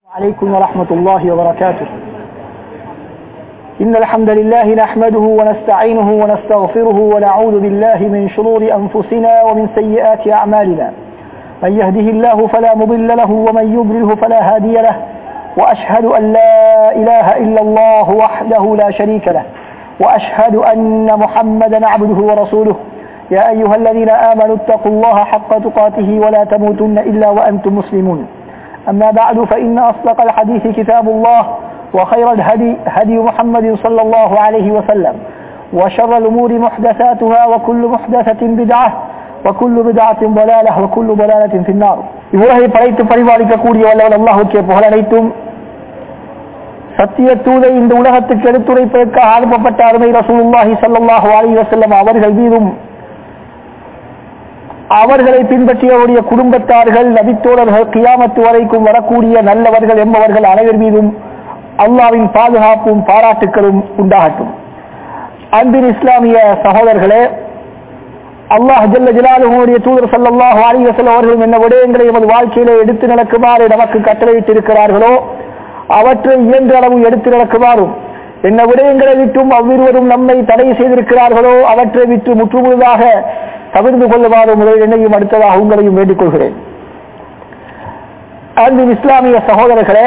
عليكم ورحمة الله وبركاته إن الحمد لله نحمده ونستعينه ونستغفره ونعوذ بالله من شرور أنفسنا ومن سيئات أعمالنا من يهده الله فلا مضل له ومن يضلله فلا هادي له وأشهد أن لا إله إلا الله وحده لا شريك له وأشهد أن محمدا عبده ورسوله يا أيها الذين آمنوا اتقوا الله حق تقاته ولا تموتن إلا وأنتم مسلمون أما بعد فإن أصدق الحديث كتاب الله وخير الهدي هدي محمد صلى الله عليه وسلم وشر الأمور محدثاتها وكل محدثة بدعة وكل بدعة ضلالة وكل ضلالة في النار இவ்வுலகை படைத்து பரிபாலிக்கக்கூடிய வல்லவன் அல்லாஹுக்கே புகழ் அனைத்தும் சத்திய தூதை இந்த உலகத்துக்கு எடுத்துரைப்பதற்காக அனுப்பப்பட்ட அருமை ரசூலுல்லாஹி ஸல்லல்லாஹு அலைஹி வஸல்லம் அவர்கள் மீதும் அவர்களை பின்பற்றியவருடைய குடும்பத்தார்கள் நபித்தோழர்கள் கியாமத்து வரைக்கும் வரக்கூடிய நல்லவர்கள் என்பவர்கள் அனைவர் மீதும் அல்லாவின் பாதுகாப்பும் பாராட்டுக்களும் உண்டாகட்டும் அன்பின் இஸ்லாமிய சகோதரர்களே அல்லாஹ் ஜல்ல ஜலாலுடைய தூதர் சல்லாஹு அலிவசல் அவர்களும் என்ன விடயங்களை எமது வாழ்க்கையிலே எடுத்து நடக்குமாறு நமக்கு கட்டளையிட்டிருக்கிறார்களோ அவற்றை இயன்ற அளவு எடுத்து நடக்குமாறும் என்ன விடயங்களை விட்டும் அவ்விருவரும் நம்மை தடை செய்திருக்கிறார்களோ அவற்றை விட்டு முற்றுமுழுதாக தவிர்த்து கொள்ளுமாறு முதல் என்னையும் அடுத்ததாக உங்களையும் வேண்டிக் கொள்கிறேன் அன்பின் இஸ்லாமிய சகோதரர்களே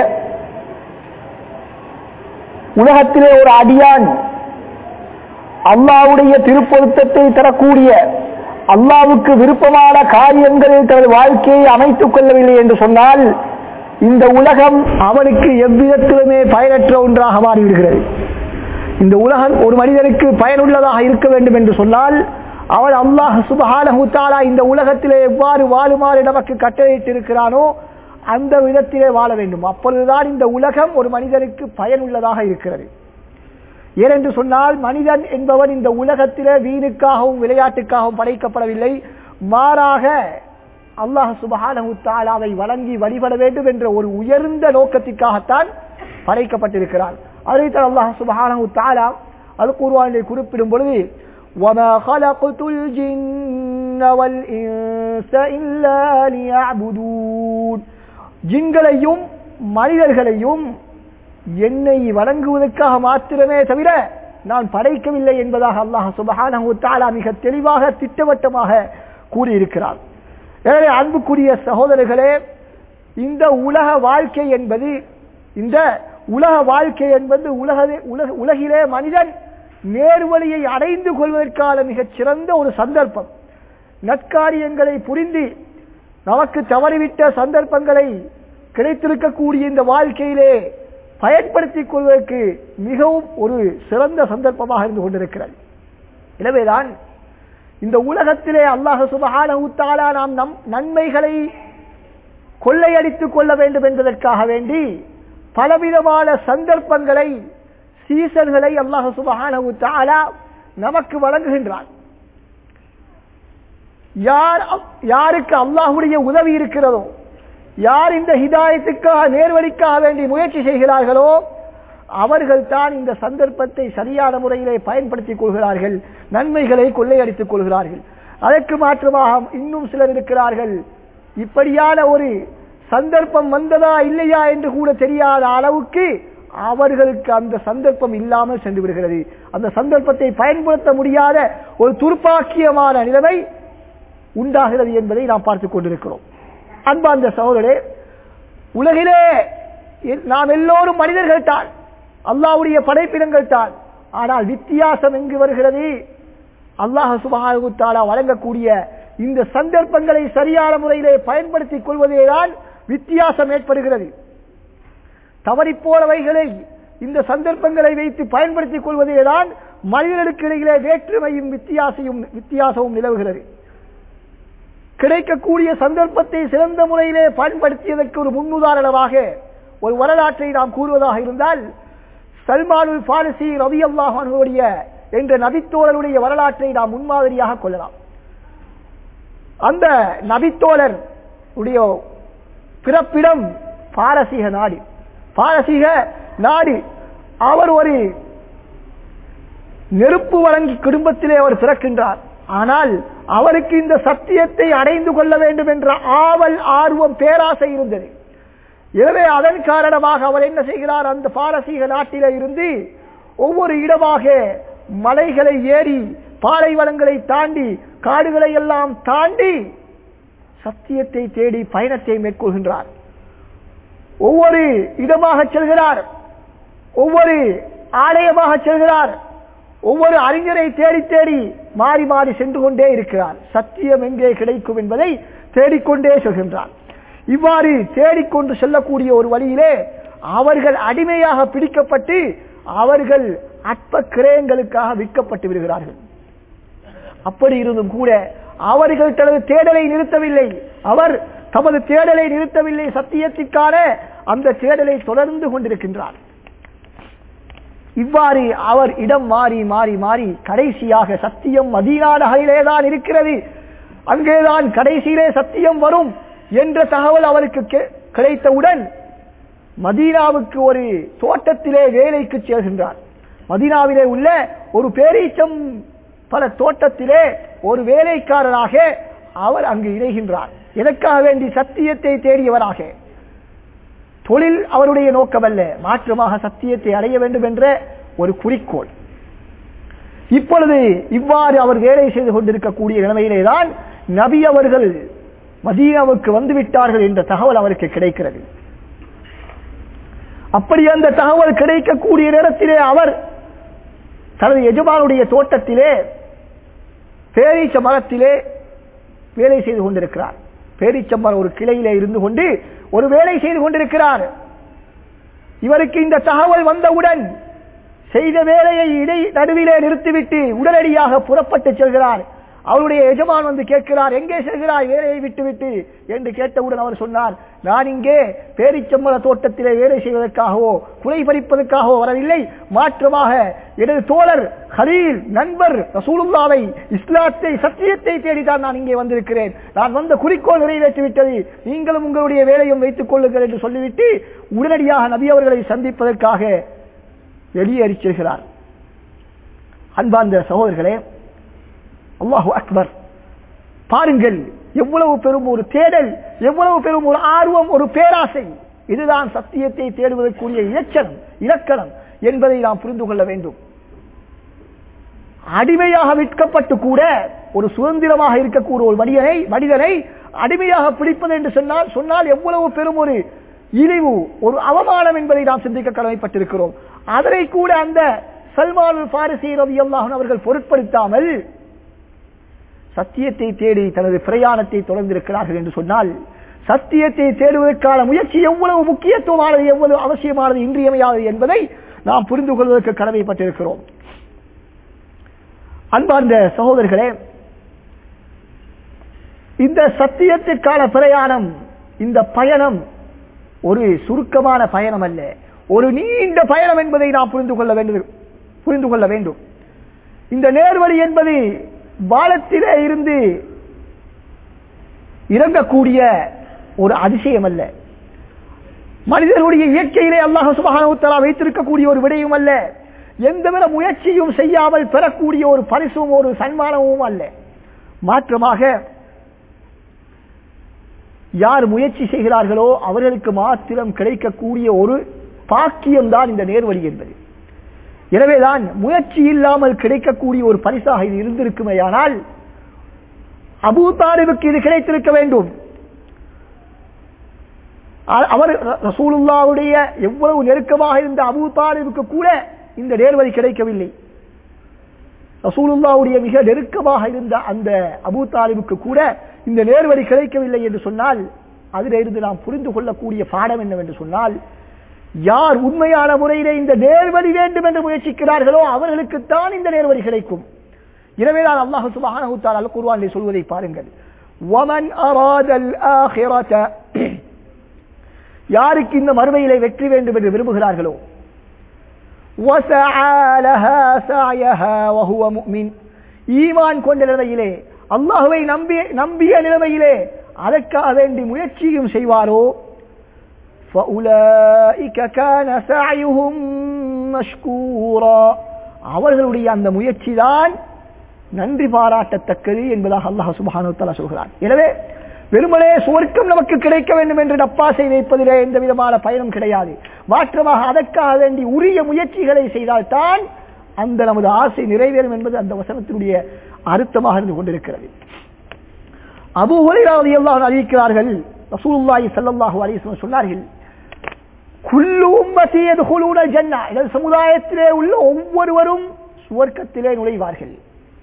உலகத்திலே ஒரு அடியான் அல்லாவுடைய திருப்பொருத்தத்தை தரக்கூடிய அல்லாவுக்கு விருப்பமான காரியங்களில் தனது வாழ்க்கையை அமைத்துக் கொள்ளவில்லை என்று சொன்னால் இந்த உலகம் அவனுக்கு எவ்விதத்திலுமே பயனற்ற ஒன்றாக மாறிவிடுகிறது இந்த உலகம் ஒரு மனிதனுக்கு பயனுள்ளதாக இருக்க வேண்டும் என்று சொன்னால் அவன் அல்லாஹ் சுபஹானஹுத்தாலா இந்த உலகத்திலே எவ்வாறு வாழுமாறு நமக்கு கட்டளையிட்டிருக்கிறானோ அந்த விதத்திலே வாழ வேண்டும் அப்பொழுதுதான் இந்த உலகம் ஒரு மனிதனுக்கு பயனுள்ளதாக இருக்கிறது ஏனென்று சொன்னால் மனிதன் என்பவன் இந்த உலகத்திலே வீணுக்காகவும் விளையாட்டுக்காகவும் படைக்கப்படவில்லை மாறாக அல்லாஹ் சுபஹானஹுத்தாலாவை வழங்கி வழிபட வேண்டும் என்ற ஒரு உயர்ந்த நோக்கத்திற்காகத்தான் படைக்கப்பட்டிருக்கிறான் அதைத்தான் அல்லாஹ் சுபஹானஹுத்தாலா அது கூறுவானிலே குறிப்பிடும் பொழுது وما خلقت الجن والإنس إلا ليعبدون ஜின்களையும் மனிதர்களையும் என்னை வழங்குவதற்காக மாத்திரமே தவிர நான் படைக்கவில்லை என்பதாக அல்லாஹ் சுபஹானஹு தஆலா மிக தெளிவாக திட்டவட்டமாக கூறியிருக்கிறார் எனவே அன்புக்குரிய சகோதரர்களே இந்த உலக வாழ்க்கை என்பது இந்த உலக வாழ்க்கை என்பது உலக உலகிலே மனிதன் நேர்வழியை அடைந்து கொள்வதற்கான மிகச் சிறந்த ஒரு சந்தர்ப்பம் நற்காரியங்களை புரிந்து நமக்கு தவறிவிட்ட சந்தர்ப்பங்களை கிடைத்திருக்கக்கூடிய இந்த வாழ்க்கையிலே பயன்படுத்திக் கொள்வதற்கு மிகவும் ஒரு சிறந்த சந்தர்ப்பமாக இருந்து கொண்டிருக்கிறது எனவேதான் இந்த உலகத்திலே அல்லாஹ் சுபகான ஊத்தாலா நாம் நம் நன்மைகளை கொள்ளையடித்துக் கொள்ள வேண்டும் என்பதற்காக வேண்டி பலவிதமான சந்தர்ப்பங்களை சீசன்களை அல்லாஹ் சுபஹானஹு தஆலா நமக்கு வழங்குகின்றான் யார் யாருக்கு அல்லாஹுடைய உதவி இருக்கிறதோ யார் இந்த ஹிதாயத்துக்காக நேர்வழிக்காக வேண்டி முயற்சி செய்கிறார்களோ அவர்கள் தான் இந்த சந்தர்ப்பத்தை சரியான முறையிலே பயன்படுத்திக் கொள்கிறார்கள் நன்மைகளை கொள்ளையடித்துக் கொள்கிறார்கள் அதற்கு மாற்றமாக இன்னும் சிலர் இருக்கிறார்கள் இப்படியான ஒரு சந்தர்ப்பம் வந்ததா இல்லையா என்று கூட தெரியாத அளவுக்கு அவர்களுக்கு அந்த சந்தர்ப்பம் இல்லாமல் சென்று விடுகிறது அந்த சந்தர்ப்பத்தை பயன்படுத்த முடியாத ஒரு துர்ப்பாக்கியமான நிலைமை உண்டாகிறது என்பதை நாம் பார்த்துக் கொண்டிருக்கிறோம் அன்பார்ந்த சகோதரே உலகிலே நாம் எல்லோரும் மனிதர்கள் தான் அல்லாவுடைய படைப்பினங்கள் தான் ஆனால் வித்தியாசம் எங்கு வருகிறது அல்லாஹ் சுபாகுத்தாலா வழங்கக்கூடிய இந்த சந்தர்ப்பங்களை சரியான முறையிலே பயன்படுத்திக் கொள்வதேதான் வித்தியாசம் ஏற்படுகிறது தவறிப்போனவைகளை இந்த சந்தர்ப்பங்களை வைத்து பயன்படுத்திக் கொள்வதேதான் மனிதர்களுக்கு இடையிலே வேற்றுமையும் வித்தியாசையும் வித்தியாசமும் நிலவுகிறது கிடைக்கக்கூடிய சந்தர்ப்பத்தை சிறந்த முறையிலே பயன்படுத்தியதற்கு ஒரு முன்னுதாரணமாக ஒரு வரலாற்றை நாம் கூறுவதாக இருந்தால் சல்மானுல் பாரசி ரவி அல்லாஹனுடைய என்ற நபித்தோழருடைய வரலாற்றை நாம் முன்மாதிரியாக கொள்ளலாம் அந்த நபித்தோழர் உடைய பிறப்பிடம் பாரசீக நாடு பாரசீக நாடு அவர் ஒரு நெருப்பு வழங்கி குடும்பத்திலே அவர் பிறக்கின்றார் ஆனால் அவருக்கு இந்த சத்தியத்தை அடைந்து கொள்ள வேண்டும் என்ற ஆவல் ஆர்வம் பேராசை இருந்தது எனவே அதன் காரணமாக அவர் என்ன செய்கிறார் அந்த பாரசீக நாட்டில இருந்து ஒவ்வொரு இடமாக மலைகளை ஏறி பாலைவனங்களை தாண்டி காடுகளை எல்லாம் தாண்டி சத்தியத்தை தேடி பயணத்தை மேற்கொள்கின்றார் ஒவ்வொரு இடமாக செல்கிறார் ஒவ்வொரு ஆலயமாக செல்கிறார் ஒவ்வொரு அறிஞரை தேடி தேடி மாறி மாறி சென்று கொண்டே இருக்கிறார் சத்தியம் எங்கே கிடைக்கும் என்பதை தேடிக்கொண்டே செல்கின்றார் இவ்வாறு தேடிக்கொண்டு செல்லக்கூடிய ஒரு வழியிலே அவர்கள் அடிமையாக பிடிக்கப்பட்டு அவர்கள் அற்ப கிரயங்களுக்காக விற்கப்பட்டு விடுகிறார்கள் அப்படி இருந்தும் கூட அவர்கள் தனது தேடலை நிறுத்தவில்லை அவர் தமது தேடலை நிறுத்தவில்லை சத்தியத்திற்கான அந்த தேடலை தொடர்ந்து கொண்டிருக்கின்றார் இவ்வாறு அவர் இடம் மாறி மாறி மாறி கடைசியாக சத்தியம் மதீனா நகரிலேதான் இருக்கிறது அங்கேதான் கடைசியிலே சத்தியம் வரும் என்ற தகவல் அவருக்கு கெ- கிடைத்தவுடன் மதீனாவுக்கு ஒரு தோட்டத்திலே வேலைக்கு சேர்கின்றார் மதீனாவிலே உள்ள ஒரு பேரீச்சம் பல தோட்டத்திலே ஒரு வேலைக்காரராக அவர் அங்கு இணைகின்றார் எதற்காக வேண்டி சத்தியத்தை தேடியவராக தொழில் அவருடைய நோக்கமல்ல மாற்றமாக சத்தியத்தை அடைய வேண்டும் என்ற ஒரு குறிக்கோள் இப்பொழுது இவ்வாறு அவர் வேலை செய்து கொண்டிருக்கக்கூடிய நிலைமையிலேதான் நபி அவர்கள் மதீனாவுக்கு வந்துவிட்டார்கள் என்ற தகவல் அவருக்கு கிடைக்கிறது அப்படி அந்த தகவல் கிடைக்கக்கூடிய நேரத்திலே அவர் தனது எஜமானுடைய தோட்டத்திலே பேரீச்ச மரத்திலே வேலை செய்து கொண்டிருக்கிறார் பேரீச்சம்பரம் ஒரு கிளையிலே இருந்து கொண்டு ஒரு வேலை செய்து கொண்டிருக்கிறார் இவருக்கு இந்த தகவல் வந்தவுடன் செய்த வேலையை இடை நடுவிலே நிறுத்திவிட்டு உடனடியாக புறப்பட்டு செல்கிறார் அவருடைய எஜமான் வந்து கேட்கிறார் எங்கே செல்கிறாய் வேலையை விட்டுவிட்டு என்று கேட்டவுடன் அவர் சொன்னார் நான் இங்கே பேரிச்சம்பர தோட்டத்திலே வேலை செய்வதற்காகவோ குலை பறிப்பதற்காகவோ வரவில்லை மாற்றமாக எனது தோழர் ஹலீல் நண்பர் ரசூலுல்லாவை இஸ்லாத்தை சத்தியத்தை தேடிதான் நான் இங்கே வந்திருக்கிறேன் நான் வந்த குறிக்கோள் நிறைவேற்றி விட்டது நீங்களும் உங்களுடைய வேலையும் வைத்துக் கொள்ளுங்கள் என்று சொல்லிவிட்டு உடனடியாக நபி அவர்களை சந்திப்பதற்காக வெளியேறி செல்கிறார் அன்பார்ந்த சகோதரர்களே அல்லாஹு அக்பர் பாருங்கள் எவ்வளவு பெரும் ஒரு தேடல் எவ்வளவு பெரும் ஒரு ஆர்வம் ஒரு பேராசை இதுதான் சத்தியத்தை தேடுவதற்குரிய இலச்சனம் இலக்கணம் என்பதை நாம் புரிந்து கொள்ள வேண்டும் அடிமையாக விற்கப்பட்டு கூட ஒரு சுதந்திரமாக இருக்கக்கூடிய ஒரு மனிதனை மனிதனை அடிமையாக பிடிப்பது என்று சொன்னால் சொன்னால் எவ்வளவு பெரும் ஒரு இழிவு ஒரு அவமானம் என்பதை நாம் சிந்திக்க கடமைப்பட்டிருக்கிறோம் அதனை கூட அந்த சல்மான் பாரிசி ரவி அல்லாஹன் அவர்கள் பொருட்படுத்தாமல் சத்தியத்தை தேடி தனது பிரயாணத்தை தொடர்ந்திருக்கிறார்கள் என்று சொன்னால் சத்தியத்தை தேடுவதற்கான முயற்சி எவ்வளவு முக்கியத்துவமானது எவ்வளவு அவசியமானது இன்றியமையாதது என்பதை நாம் புரிந்து கொள்வதற்கு கடமைப்பட்டிருக்கிறோம் அன்பார்ந்த சகோதரர்களே இந்த சத்தியத்திற்கான பிரயாணம் இந்த பயணம் ஒரு சுருக்கமான பயணம் அல்ல ஒரு நீண்ட பயணம் என்பதை நாம் புரிந்து கொள்ள வேண்டும் புரிந்து கொள்ள வேண்டும் இந்த நேர்வழி என்பது வானத்திலே இருந்து இறங்கக்கூடிய ஒரு அதிசயம் அல்ல மனிதனுடைய இயற்கையிலே அல்லாஹ் சுபகானவுத்தலா வைத்திருக்கக்கூடிய ஒரு விடயம் அல்ல எந்தவித முயற்சியும் செய்யாமல் பெறக்கூடிய ஒரு பரிசும் ஒரு சன்மானமும் அல்ல மாற்றமாக யார் முயற்சி செய்கிறார்களோ அவர்களுக்கு மாத்திரம் கிடைக்கக்கூடிய ஒரு பாக்கியம்தான் இந்த நேர்வழி என்பது எனவேதான் முயற்சி இல்லாமல் கிடைக்கக்கூடிய ஒரு பரிசாக இது இருந்திருக்குமேயானால் அபூ தாலிபுக்கு இது கிடைத்திருக்க வேண்டும் அ- அவர் ர- ரசூலுல்லாவுடைய எவ்வளவு நெருக்கமாக இருந்த அபூ தாலிபுக்கு கூட இந்த நேர்வழி கிடைக்கவில்லை ரசூலுல்லாவுடைய மிக நெருக்கமாக இருந்த அந்த அபூ தாலிபுக்கு கூட இந்த நேர்வழி கிடைக்கவில்லை என்று சொன்னால் அதிலிருந்து நாம் புரிந்து கொள்ளக்கூடிய பாடம் என்னவென்று சொன்னால் யார் உண்மையான முறையிலே இந்த நேர்வழி வேண்டும் என்று முயற்சிக்கிறார்களோ அவர்களுக்குத்தான் இந்த நேர்வழி கிடைக்கும் எனவேதான் அல்லாஹ் சுப்ஹானஹு தஆலா அல் குர்ஆனிலே சொல்வதை பாருங்கள் வமன் அராதல் ஆখিরাத யாருக்கு இந்த மறுமையிலே வெற்றி வேண்டும் என்று விரும்புகிறார்களோ وسعى لها سعيها وهو مؤمن ஈமான் கொண்ட நிலையிலே அல்லாஹுவை நம்பிய நம்பிய நிலைமையிலே அதற்காக வேண்டி முயற்சியும் செய்வாரோ فَأُولَئِكَ كَانَ سَعْيُهُمْ مَشْكُورًا அவர்களுடைய அந்த முயற்சி தான் நன்றி பாராட்டத்தக்கது என்பதாக அல்லாஹ் சுப்ஹானஹு வ தஆலா சொல்கிறார் எனவே வெறுமனே சுவர்க்கம் நமக்கு கிடைக்க வேண்டும் என்று டப்பாசை வைப்பதிலே எந்த விதமான பயனும் கிடையாது மாற்றமாக அதற்காக வேண்டி உரிய முயற்சிகளை செய்தால்தான் அந்த நமது ஆசை நிறைவேறும் என்பது அந்த வசனத்தினுடைய அர்த்தமாக இருந்து கொண்டிருக்கிறது அபு ஹுரைராவது எல்லாம் அறிவிக்கிறார்கள் ரசூலுல்லாஹி ஸல்லல்லாஹு அலைஹி வஸல்லம் சொன்னார்கள் குல்லு உம்மதி யதுகுலூன ஜன்னா இந்த சமுதாயத்திலே உள்ள ஒவ்வொருவரும் சுவர்க்கத்திலே நுழைவார்கள்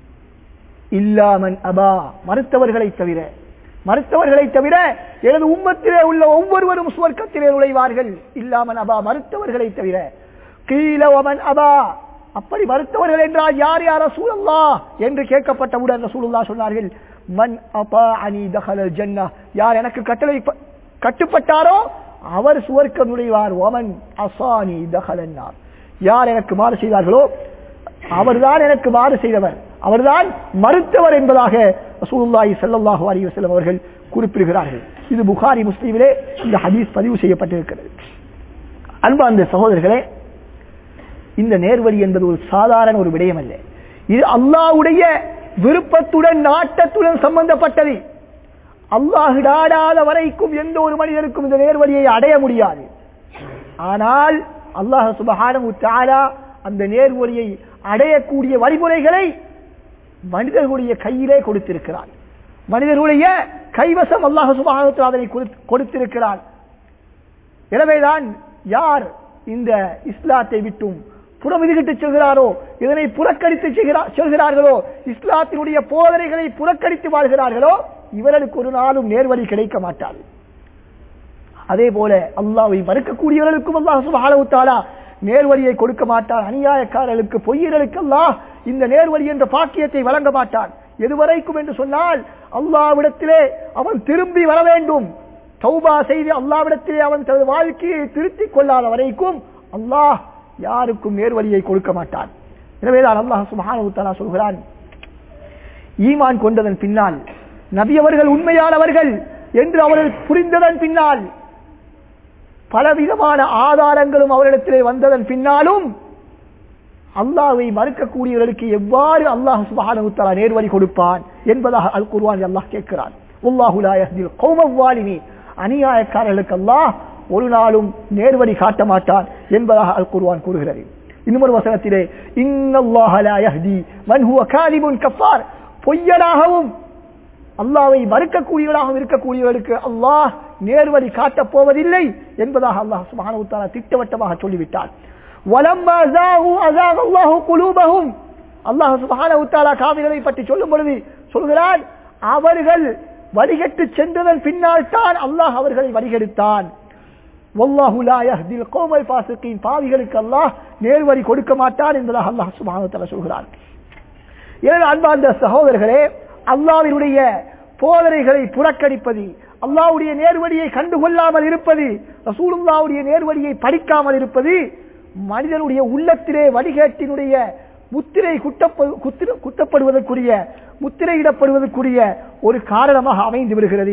இல்லாமன் அபா மறுத்தவர்களை தவிர மறுத்தவர்களை தவிர எனது உம்மத்திலே உள்ள ஒவ்வொருவரும் சுவர்க்கத்திலே நுழைவார்கள் இல்லாமன் அபா மறுத்தவர்களை தவிர கீழவமன் அபா அப்படி மறுத்தவர்கள் என்றால் யார் யார் ரசூலல்லா என்று கேட்கப்பட்டவுடன் ரசூலுல்லா சொன்னார்கள் மன் அப்பா அனி தஹலல் ஜன்னா யார் எனக்கு கட்டளை ப- கட்டுப்பட்டாரோ அவர் சுவர்க்கம் நுழைவார் ஒமன் அசானி தஹலன்னார் யார் எனக்கு மாறு செய்தார்களோ அவர்தான் எனக்கு மாறு செய்தவர் அவர்தான் மறுத்தவர் என்பதாக ரசூலுல்லாஹி ஸல்லல்லாஹு அலைஹி வஸல்லம் அவர்கள் குறிப்பிடுகிறார்கள் இது புகாரி முஸ்லீமிலே இந்த ஹதீஸ் பதிவு செய்யப்பட்டிருக்கிறது அன்பார்ந்த சகோதரர்களே இந்த நேர்வழி என்பது ஒரு சாதாரண ஒரு விடயம் அல்ல இது அல்லாஹ்வுடைய விருப்பத்துடன் நாட்டத்துடன் சம்பந்தப்பட்டது அல்லாஹ் நாடாத வரைக்கும் எந்த ஒரு மனிதனுக்கும் இந்த நேர்வழியை அடைய முடியாது ஆனால் அல்லாஹ் சுபஹானஹு தஆலா அந்த நேர்வழியை அடையக்கூடிய வழிமுறைகளை மனிதர்களுடைய கையிலே கொடுத்திருக்கிறான் மனிதர்களுடைய கைவசம் அல்லாஹ் சுபஹானஹு தஆலா அதனை கொடுத்து- கொடுத்திருக்கிறான் எனவேதான் யார் இந்த இஸ்லாத்தை விட்டும் புறமிதுகிட்டு செல்கிறாரோ இதனை புறக்கணித்து செல்கிறா- செல்கிறார்களோ இஸ்லாத்தினுடைய போதனைகளை புறக்கணித்து வாழ்கிறார்களோ இவர்களுக்கு ஒரு நாளும் நேர்வழி கிடைக்க மாட்டாது அதே போல அல்லாவை மறுக்கக்கூடியவர்களுக்கும் அல்லாஹ் சுப்ஹானஹு தஆலா நேர்வழியை கொடுக்க மாட்டான் அநியாயக்காரர்களுக்கு பொய்யர்களுக்கு அல்லாஹ் இந்த நேர்வழி என்ற பாக்கியத்தை வழங்க மாட்டான் எதுவரைக்கும் என்று சொன்னால் அல்லாவிடத்திலே அவன் திரும்பி வர வேண்டும் தௌபா செய்து அல்லாவிடத்திலே அவன் தனது வாழ்க்கையை திருத்திக் கொள்ளாத வரைக்கும் அல்லாஹ் யாருக்கும் நேர்வழியை கொடுக்க மாட்டான் எனவேதான் அல்லாஹ் சுப்ஹானஹு தஆலா சொல்கிறான் ஈமான் கொண்டதன் பின்னால் நபி அவர்கள் உண்மையானவர்கள் என்று அவர்கள் புரிந்ததன் பின்னால் பலவிதமான ஆதாரங்களும் அவரிடத்திலே வந்ததன் பின்னாலும் அல்லாஹ்வை மறுக்கக்கூடியவர்களுக்கு எவ்வாறு அல்லாஹ் சுப்ஹானஹு தஆலா நேர்வழி கொடுப்பான் என்பதாக அல் குர்ஆன் அல்லாஹ் கேட்கிறான் அல்லாஹு லா யஹ்தில் கௌமவ் வாலிமீன் அநியாயக்காரர்களுக்கு அல்லாஹ் ஒரு நாளும் நேர்வழி காட்ட மாட்டான் என்பதாக அல் குர்ஆன் கூறுகிறது இன்னொரு வசனத்திலே இன்னல்லாஹ லா யஹ்தி மன் ஹுவ காலிபுன் கஃபார் பொய்யனாகவும் அல்லாவை மறுக்கக்கூடியவர்களாகவும் இருக்கக்கூடியவர்களுக்கு அல்லாஹ் நேர்வழி காட்டப் போவதில்லை என்பதாக அல்லாஹ் சுப்ஹானஹு தஆலா திட்டவட்டமாக சொல்லிவிட்டார் வலம்மா ஜாகு அஸாக அல்லாஹு குலூபஹும் அல்லாஹ் சுப்ஹானஹு தஆலா காவிர்களை பற்றி சொல்லும் பொழுது சொல்கிறான் அவர்கள் வழிகட்டு சென்றதன் பின்னால் தான் அல்லாஹ் அவர்களை வழிகெடுத்தான் வல்லாஹு லா யஹ்தில் கௌமல் ஃபாசிகீன் பாவிகளுக்கு அல்லாஹ் நேர்வழி கொடுக்க மாட்டான் என்பதாக அல்லாஹ் சுப்ஹானஹு தஆலா சொல்கிறான் எனவே அன்பார்ந்த சகோதரர்களே அல்லாவினுடைய போதனைகளை புறக்கணிப்பது அல்லாவுடைய நேர்வழியை கண்டுகொள்ளாமல் இருப்பது ரசூலுல்லாவுடைய நேர்வழியை படிக்காமல் இருப்பது மனிதனுடைய உள்ளத்திலே வழிகேட்டினுடைய முத்திரை குட்டப்ப- குத்திர- குத்தப்படுவதற்குரிய முத்திரையிடப்படுவதற்குரிய ஒரு காரணமாக அமைந்து விடுகிறது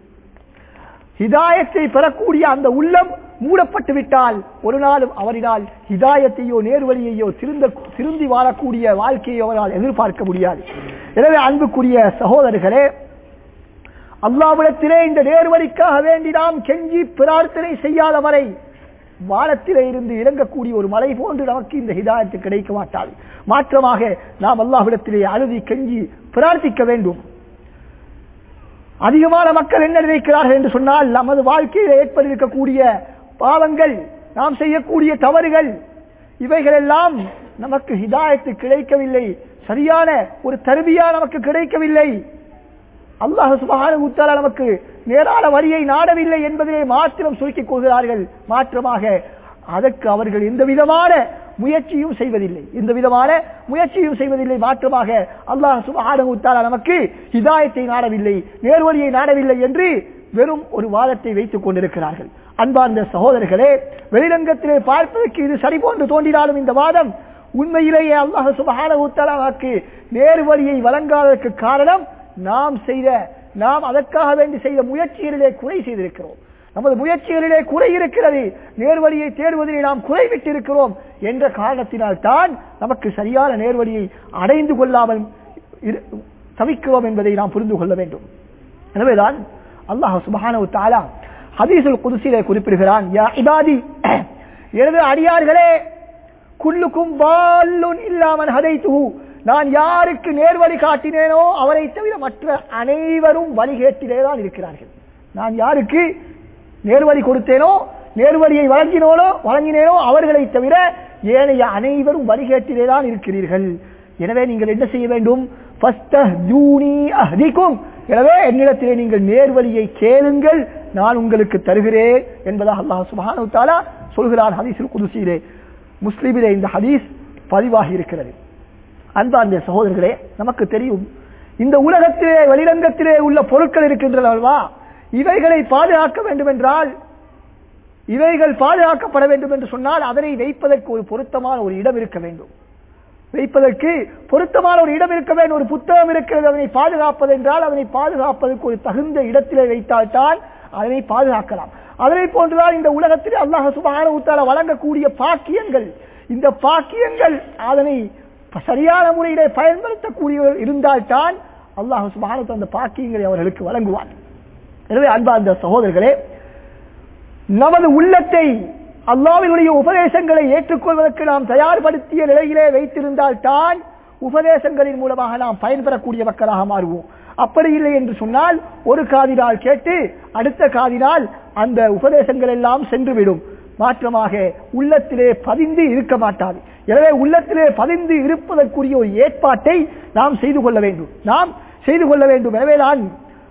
ஹிதாயத்தை பெறக்கூடிய அந்த உள்ளம் மூடப்பட்டு விட்டால் ஒரு நாளும் அவரினால் ஹிதாயத்தையோ நேர்வழியையோ திருந்த திருந்தி வாழக்கூடிய வாழ்க்கையை அவரால் எதிர்பார்க்க முடியாது எனவே அன்புக்குரிய சகோதரர்களே அல்லாவிடத்திலே இந்த நேர்வழிக்காக வேண்டி நாம் கெஞ்சி பிரார்த்தனை செய்யாத வரை வானத்திலே இருந்து இறங்கக்கூடிய ஒரு மலை போன்று நமக்கு இந்த ஹிதாயத்து கிடைக்க மாட்டாது மாற்றமாக நாம் அல்லாஹ்விடத்திலே அழுதி கெஞ்சி பிரார்த்திக்க வேண்டும் அதிகமான மக்கள் என்ன நினைக்கிறார்கள் என்று சொன்னால் நமது வாழ்க்கையில் ஏற்பட்டிருக்கக்கூடிய பாவங்கள் நாம் செய்யக்கூடிய தவறுகள் இவைகளெல்லாம் நமக்கு ஹிதாயத்து கிடைக்கவில்லை சரியான ஒரு தருவியா நமக்கு கிடைக்கவில்லை அல்லாஹ் சுபஹானஹு தஆலா நமக்கு நேரான வழியை நாடவில்லை என்பதிலே மாத்திரம் சுருக்கிக் கொள்கிறார்கள் மாற்றமாக அதற்கு அவர்கள் எந்த விதமான முயற்சியும் செய்வதில்லை எந்த விதமான முயற்சியும் செய்வதில்லை மாற்றமாக அல்லாஹ் சுபஹானஹு தஆலா நமக்கு ஹிதாயத்தை நாடவில்லை நேர்வழியை நாடவில்லை என்று வெறும் ஒரு வாதத்தை வைத்துக் கொண்டிருக்கிறார்கள் அன்பார்ந்த சகோதரர்களே வெளிரங்கத்திலே பார்ப்பதற்கு இது சரி போன்று தோன்றினாலும் இந்த வாதம் உண்மையிலேயே அல்லாஹ் சுபஹானஹு தஆலா நமக்கு நேர்வழியை வழங்காததற்கு காரணம் நாம் செய்த நாம் அதற்காக வேண்டி செய்த முயற்சிகளிலே குறை செய்திருக்கிறோம் நமது முயற்சிகளிலே குறை இருக்கிறது நேர்வழியை தேடுவதிலே நாம் குறைவிட்டு இருக்கிறோம் என்ற காரணத்தினால் தான் நமக்கு சரியான நேர்வழியை அடைந்து கொள்ளாமல் இரு- தவிக்கிறோம் என்பதை நாம் புரிந்து கொள்ள வேண்டும் எனவேதான் அல்லாஹ் சுபஹானஹு தஆலா ஹதீஸுல் குதுசிலே குறிப்பிடுகிறான் யா இபாதி எனது அடியார்களே குல்லுக்கும் பால்லுன் இல்லாமன் ஹதைத்துஹு நான் யாருக்கு நேர்வழி காட்டினேனோ அவரை தவிர மற்ற அனைவரும் வழிகேட்டிலே தான் இருக்கிறார்கள் நான் யாருக்கு நேர்வழி கொடுத்தேனோ நேர்வழியை வழங்கினோனோ வழங்கினேனோ அவர்களை தவிர ஏனைய அனைவரும் வழிகேட்டிலே தான் இருக்கிறீர்கள் எனவே நீங்கள் என்ன செய்ய வேண்டும் ஃபஸ்தஹ்ஜூனி அஹ்திக்கும். எனவே என்னிடத்திலே நீங்கள் நேர்வழியை கேளுங்கள் நான் உங்களுக்கு தருகிறேன் என்பதாக அல்லாஹ் சுப்ஹானஹு வ தஆலா சொல்கிறார் ஹதீஸில் குதுசியிலே முஸ்லிமிலே இந்த ஹதீஸ் பதிவாகி இருக்கிறது அன்பார்ந்த சகோதரர்களே நமக்கு தெரியும் இந்த உலகத்திலே வெளிரங்கத்திலே உள்ள பொருட்கள் இருக்கின்றன அல்லவா இவைகளை பாதுகாக்க வேண்டும் என்றால் இவைகள் பாதுகாக்கப்பட வேண்டும் என்று சொன்னால் அதனை வைப்பதற்கு ஒரு பொருத்தமான ஒரு இடம் இருக்க வேண்டும் வைப்பதற்கு பொருத்தமான ஒரு இடம் இருக்க வேண்டும் ஒரு புத்தகம் இருக்கிறது அதனை பாதுகாப்பது என்றால் அதனை பாதுகாப்பதற்கு ஒரு தகுந்த இடத்திலே வைத்தால்தான் அதனை பாதுகாக்கலாம் அதனை போன்றுதான் இந்த உலகத்தில் அல்லாஹ் சுபஹானஹு வ தஆலா வழங்கக்கூடிய பாக்கியங்கள் இந்த பாக்கியங்கள் அதனை சரியான முறையிலே பயன்படுத்தக்கூடியவர் இருந்தால்தான் அல்லாஹ் சுபஹானஹு வ தஆலா அந்த பாக்கியங்களை அவர்களுக்கு வழங்குவார் எனவே அன்பார்ந்த சகோதரர்களே நமது உள்ளத்தை அல்லாவினுடைய உபதேசங்களை ஏற்றுக்கொள்வதற்கு நாம் தயார்படுத்திய நிலையிலே வைத்திருந்தால் தான் உபதேசங்களின் மூலமாக நாம் பயன்பெறக்கூடிய மக்களாக மாறுவோம் அப்படி இல்லை என்று சொன்னால் ஒரு காதினால் கேட்டு அடுத்த காதினால் அந்த உபதேசங்கள் எல்லாம் சென்றுவிடும் மாற்றமாக உள்ளத்திலே பதிந்து இருக்க மாட்டாது எனவே உள்ளத்திலே பதிந்து இருப்பதற்குரிய ஒரு ஏற்பாட்டை நாம் செய்து கொள்ள வேண்டும் நாம் செய்து கொள்ள வேண்டும் எனவே நான்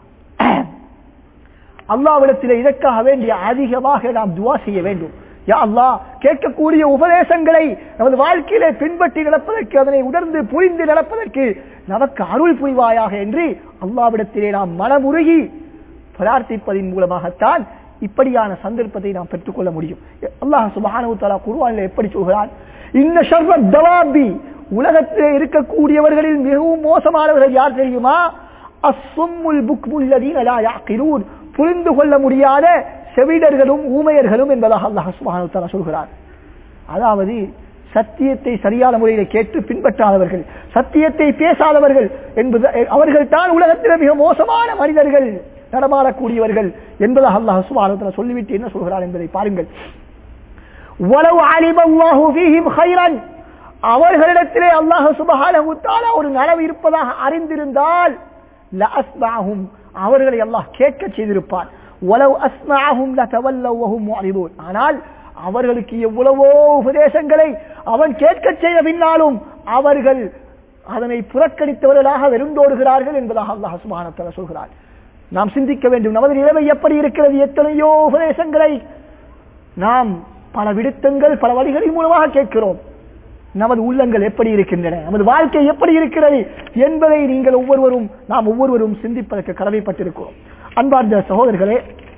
அல்லாவிடத்திலே இதற்காக வேண்டிய அதிகமாக நாம் துவா செய்ய வேண்டும் யா அல்லாஹ் கேட்கக்கூடிய உபதேசங்களை நமது வாழ்க்கையிலே பின்பற்றி நடப்பதற்கு அதனை உணர்ந்து புரிந்து நடப்பதற்கு நமக்கு அருள் புரிவாயாக என்று அல்லாவிடத்திலே நாம் மனமுருகி பிரார்த்திப்பதின் மூலமாகத்தான் இப்படியான சந்தர்ப்பத்தை நாம் பெற்றுக்கொள்ள முடியும் அல்லாஹ் சுபஹானஹு தஆலா குர்ஆனில் எப்படி சொல்கிறான் இந்த ஷர்வ தவாபி உலகத்திலே இருக்கக்கூடியவர்களில் மிகவும் மோசமானவர்கள் யார் தெரியுமா அஸ்ஸும்முல் புக்முல்லதீன லா யாக்கிலூன் புரிந்து கொள்ள முடியாத செவிடர்களும் ஊமையர்களும் என்பதாக அல்லாஹ் சுப்ஹானஹு வ தஆலா சொல்கிறார் அதாவது சத்தியத்தை சரியான முறையில் கேட்டு பின்பற்றாதவர்கள் சத்தியத்தை பேசாதவர்கள் என்பது அவர்கள் தான் உலகத்தில் மிக மோசமான மனிதர்கள் நடமாடக்கூடியவர்கள் என்பதாக அல்லாஹ் சுப்ஹானஹு வ தஆலா சொல்லிவிட்டு என்ன சொல்கிறார் என்பதை பாருங்கள் வலவ் அலிம அல்லாஹு ஃபீஹிம் கைரன் அவர்களிடத்திலே அல்லாஹ் சுப்ஹானஹு வ தஆலா ஒரு நலவு இருப்பதாக அறிந்திருந்தால் லஅஸ்மஅஹும் அவர்களை அல்லாஹ் கேட்க செய்திருப்பார் வலவ் அஸ்மஅஹும் லதவல்லவ் வஹும் முஅரிதூன் ஆனால் அவர்களுக்கு எவ்வளவோ உபதேசங்களை அவன் கேட்க செய்த பின்னாலும் அவர்கள் அதனை புறக்கணித்தவர்களாக வெறுந்தோடுகிறார்கள் என்பதாக அல்லாஹ் சுப்ஹானஹு வ தஆலா சொல்கிறார் நாம் சிந்திக்க வேண்டும் நமது நிலைமை எப்படி இருக்கிறது எத்தனையோ உபதேசங்களை நாம் பல விடுத்தங்கள் பல வழிகளின் மூலமாக கேட்கிறோம் நமது உள்ளங்கள் எப்படி இருக்கின்றன நமது வாழ்க்கை எப்படி இருக்கிறது என்பதை நீங்கள் ஒவ்வொருவரும் நாம் ஒவ்வொருவரும் சிந்திப்பதற்கு கடமைப்பட்டிருக்கிறோம் அன்பார்ந்த சகோதரர்களே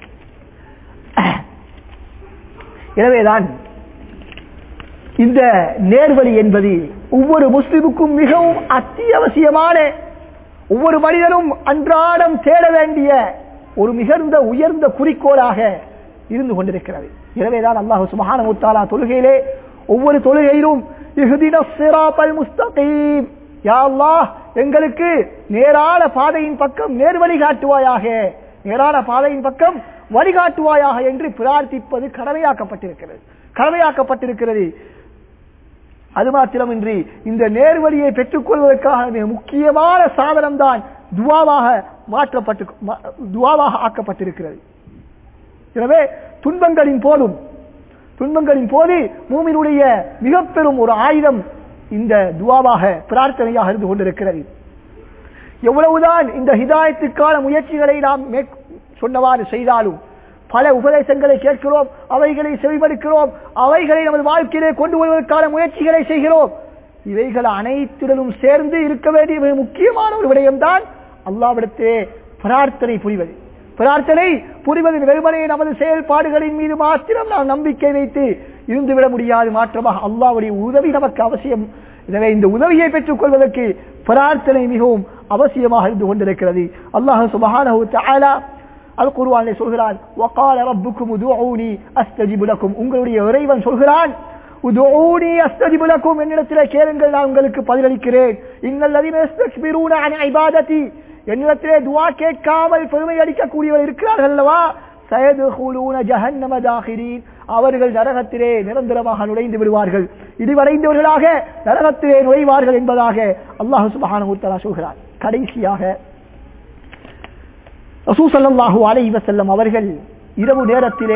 எனவேதான் இந்த நேர்வழி என்பது ஒவ்வொரு முஸ்லிமுக்கும் மிகவும் அத்தியாவசியமான ஒவ்வொரு மனிதனும் அன்றாடம் தேட வேண்டிய ஒரு மிகுந்த உயர்ந்த குறிக்கோளாக இருந்து கொண்டிருக்கிறது எனவேதான் அல்லாஹு சுபஹானஹு வ தஆலா தொழுகையிலே ஒவ்வொரு தொழுகையிலும் இஹ்தின ஸிராத்தல் முஸ்தகீம் யா அல்லாஹ் எங்களுக்கு நேரான பாதையின் பக்கம் நேர்வழி காட்டுவாயாக நேரான பாதையின் பக்கம் வழிகாட்டுவாயாக என்று பிரார்த்திப்பது கடமையாக்கப்பட்டிருக்கிறது கடமையாக்கப்பட்டிருக்கிறது அது மாத்திரமின்றி இந்த நேர்வழியை பெற்றுக் கொள்வதற்காக மிக முக்கியமான சாதனம் தான் துவாவாக மாற்றப்பட்டு துவாவாக ஆக்கப்பட்டிருக்கிறது எனவே துன்பங்களின் போதும் துன்பங்களின் போது மூமினுடைய மிக பெரும் ஒரு ஆயுதம் இந்த துவாவாக பிரார்த்தனையாக இருந்து கொண்டிருக்கிறது எவ்வளவுதான் இந்த ஹிதாயத்துக்கான முயற்சிகளை நாம் சொன்னவாறு செய்தாலும் பல உபதேசங்களை கேட்கிறோம் அவைகளை செவிமடுக்கிறோம் அவைகளை நமது வாழ்க்கையிலே கொண்டு வருவதற்கான முயற்சிகளை செய்கிறோம் இவைகள் அனைத்துடனும் சேர்ந்து இருக்க வேண்டிய மிக முக்கியமான ஒரு விடயம்தான் அல்லாவிடத்திலே பிரார்த்தனை புரிவது பிரார்த்தனை புரிவதின் வெறுமனே நமது செயல்பாடுகளின் மீது மாத்திரம் நாம் நம்பிக்கை வைத்து இருந்துவிட முடியாது மாற்றமாக அல்லாவுடைய உதவி நமக்கு அவசியம் எனவே இந்த உதவியை பெற்றுக் கொள்வதற்கு பிரார்த்தனை மிகவும் அவசியமாக இருந்து கொண்டிருக்கிறது அல்லாஹ் சுபஹானஹு தஆலா அல் குர்ஆனிலே சொல்கிறான் வகால ரப்புக்கும் உதுஊனி அஸ்தஜிபு லக்கும் உங்களுடைய இறைவன் சொல்கிறான் உதுஊனி அஸ்தஜிபு லக்கும் என்னிடத்திலே கேளுங்கள் நான் உங்களுக்கு பதிலளிக்கிறேன் இன்னல் லதீன யஸ்தக்பிரூன அன் இபாததி என்னிடத்திலே துவா கேட்காமல் பெருமை அடிக்கக்கூடியவர் இருக்கிறார்கள் அல்லவா சயதுகுலூன ஜஹன்னம தாகிரீன் அவர்கள் நரகத்திலே நிரந்தரமாக நுழைந்து விடுவார்கள் இடிவடைந்தவர்களாக நரகத்திலே நுழைவார்கள் என்பதாக அல்லாஹு சுபஹானஹு தஆலா சொல்கிறார் கடைசியாக ரசூசல்லாஹு அலைஹி வஸல்லம் அவர்கள் இரவு நேரத்திலே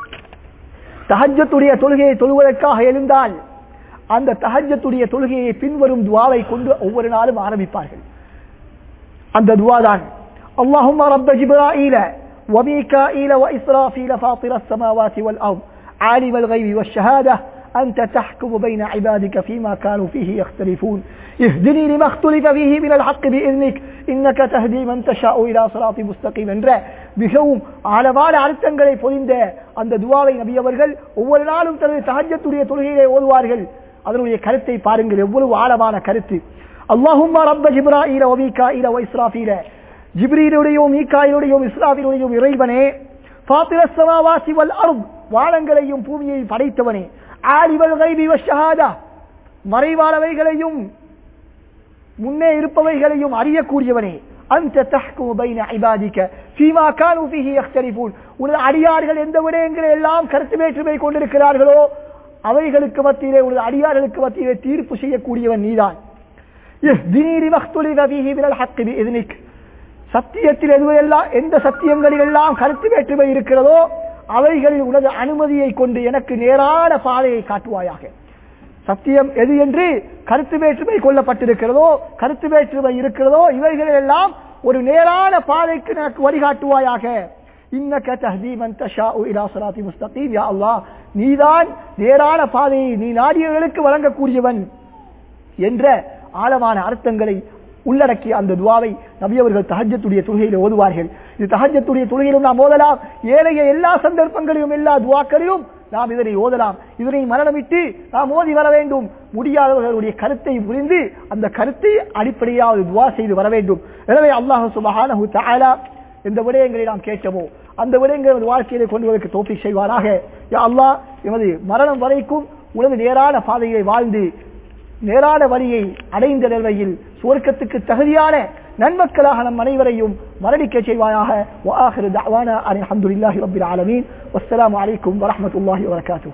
தஹஜ்ஜத்துடைய தொழுகையை தொழுவதற்காக எழுந்தால் அந்த தஹஜ்ஜத்துடைய தொழுகையை பின்வரும் துவாவை கொண்டு ஒவ்வொரு நாளும் ஆரம்பிப்பார்கள் அந்த துவா தான் اللهم رب جبرائيل وميكائيل وإسرافيل فاطر السماوات والأرض عالم الغيب والشهادة أنت تحكم بين عبادك فيما كانوا فيه يختلفون اهدني لما اختلف فيه من الحق بإذنك إنك تهدي من تشاء إلى صراط مستقيم என்ற மிகவும் ஆழமான அர்த்தங்களை பொதிந்த அந்த துவாவை நபி அவர்கள் ஒவ்வொரு நாளும் தனது தஹஜத்துடைய தொழுகையிலே ஓதுவார்கள் அதனுடைய கருத்தை பாருங்கள் எவ்வளவு ஆழமான கருத்து அல்லாஹும்மா ரப்ப ஜிப்ராயில ஒமீகாயில ஒய்ஸ்ராஃபீல ஜிப்ரீலுடையும் மீகாயிலுடையும் இஸ்ராஃபிலுடையும் இறைவனே ஃபாத்திர ஸமாவாத்தி வல் அர்த் வானங்களையும் பூமியையும் படைத்தவனே ஆலிவல் கைபி வஷஹாதா மறைவானவைகளையும் முன்னே இருப்பவைகளையும் அறியக்கூடியவனே அந்த தஹ்குமு பைன இபாதிக ஃபீமா கானு ஃபீஹி யக்தலிஃபூன் உனது அடியார்கள் எந்த விடயங்களை எல்லாம் கருத்து வேற்றுமை கொண்டிருக்கிறார்களோ அவைகளுக்கு மத்தியிலே உனது அடியார்களுக்கு மத்தியிலே தீர்ப்பு செய்யக்கூடியவன் நீதான் இஹ்தினி லிமக்துலிஃப ஃபீஹி மினல் ஹக்கி பிஇذنிக் சத்தியத்தில் எதுவெல்லாம் எந்த சத்தியங்களில் எல்லாம் கருத்து வேற்றுமை இருக்கிறதோ அவைகளில் உனது அனுமதியை கொண்டு எனக்கு நேரான பாதையை காட்டுவாயாக சத்தியம் எது என்று கருத்து வேற்றுமை கொள்ளப்பட்டிருக்கிறதோ கருத்து வேற்றுமை இருக்கிறதோ இவைகளில் எல்லாம் ஒரு நேரான பாதைக்கு எனக்கு வழிகாட்டுவாயாக இன்னக்க தஹ்தீமன் தஷாஉ இலா ஸிராத்தி முஸ்தகீம் யா அல்லாஹ் நீதான் நேரான பாதையை நீ நாடியவர்களுக்கு வழங்கக்கூடியவன் என்ற ஆழமான அர்த்தங்களை உள்ளடக்கிய அந்த துவாவை நபியவர்கள் தஹஜத்துடைய தொழுகையில் ஓதுவார்கள் இது தஹஜத்துடைய தொழுகையிலும் நாம் ஓதலாம் ஏழைய எல்லா சந்தர்ப்பங்களிலும் எல்லா துவாக்களிலும் நாம் இதனை ஓதலாம் இதனை மரணமிட்டு நாம் ஓதி வர வேண்டும் முடியாதவர்களுடைய கருத்தை புரிந்து அந்த கருத்தை அடிப்படையாக துவா செய்து வர வேண்டும் எனவே அல்லாஹ் சுபஹானஹு தஆலா எந்த விடயங்களை நாம் கேட்டமோ அந்த விடயங்களை நமது வாழ்க்கையிலே கொண்டு வருவதற்கு தோப்பிக் செய்வாராக யா அல்லாஹ் எமது மரணம் வரைக்கும் உனது நேரான பாதையை வாழ்ந்து நேரான வழியை அடைந்த நிலையில் சுவர்க்கத்துக்கு தகுதியான நன்மக்களாக நம் அனைவரையும் மரணிக்க செய்வாயாக وآخر دعوانا أن الحمد لله رب العالمين والسلام عليكم ورحمة الله وبركاته